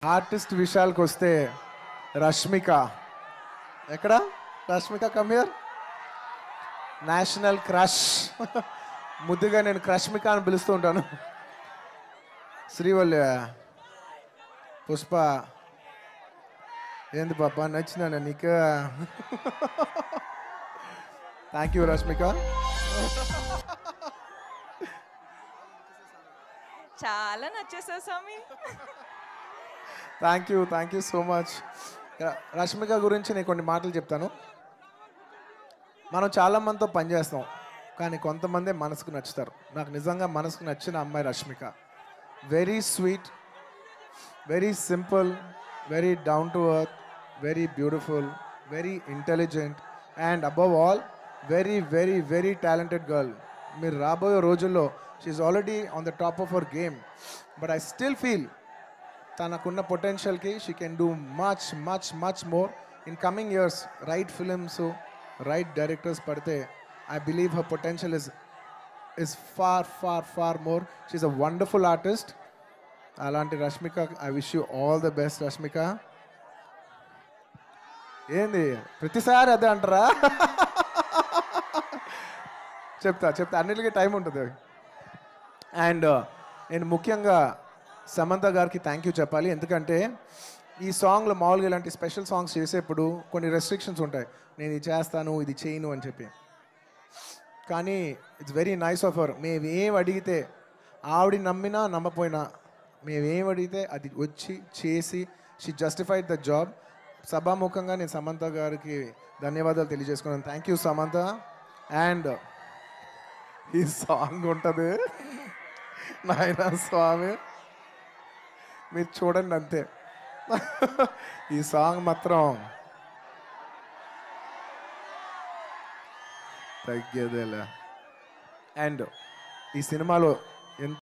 artist విషయాలకు వస్తే రష్మిక ఎక్కడ రష్మిక కమియర్ నేషనల్ క్రష్ ముద్దుగా నేను క్రష్మిక అని పిలుస్తూ ఉంటాను శ్రీవల్లి పుష్ప ఏంది పాప నచ్చినా నీకు థ్యాంక్ యూ రష్మిక చాలా నచ్చేసా స్వామి thank you thank you so much Rashmika గురించి నేను కొన్ని మాటలు చెప్తాను మనం చాలా మందితో పనిచేస్తాం కానీ కొంతమంది మనసుకు నచ్చుతారు నాకు నిజంగా మనసుకు నచ్చిన అమ్మాయి Rashmika very sweet very simple very down to earth very beautiful very intelligent and above all very very very talented girl మీరు రాబోయే రోజుల్లో she's already on the top of our game but I still feel తనకున్న పొటెన్షియల్కి she can do much much much more in coming years right films right directors పడితే I believe her potential is is far far far more she's a wonderful artist అలాంటి Rashmika I wish you all the best Rashmika ఏంది ప్రతిసారి అదే అంటారా చెప్తా చెప్తా అన్నిటికీ time ఉంటుంది అండ్ నేను ముఖ్యంగా సమంత గారికి థ్యాంక్ యూ చెప్పాలి ఎందుకంటే ఈ సాంగ్లో మామూలుగా ఇలాంటి స్పెషల్ సాంగ్స్ చేసేప్పుడు కొన్ని రెస్ట్రిక్షన్స్ ఉంటాయి నేను ఇది చేస్తాను ఇది చేయను అని చెప్పి కానీ it's very nice of her మేము ఏం అడిగితే ఆవిడ నమ్మినా నమ్మపోయినా మేము ఏం అడిగితే అది వచ్చి చేసి షీ జస్టిఫైడ్ ద జాబ్ సభాముఖంగా నేను సమంత గారికి ధన్యవాదాలు తెలియజేసుకున్నాను థ్యాంక్ యూ సమంత అండ్ ఈ సాంగ్ ఉంటుంది నాయన స్వామి మీరు చూడండి అంతే ఈ సాంగ్ మాత్రం తగ్గేదేలే అండ్ ఈ సినిమాలో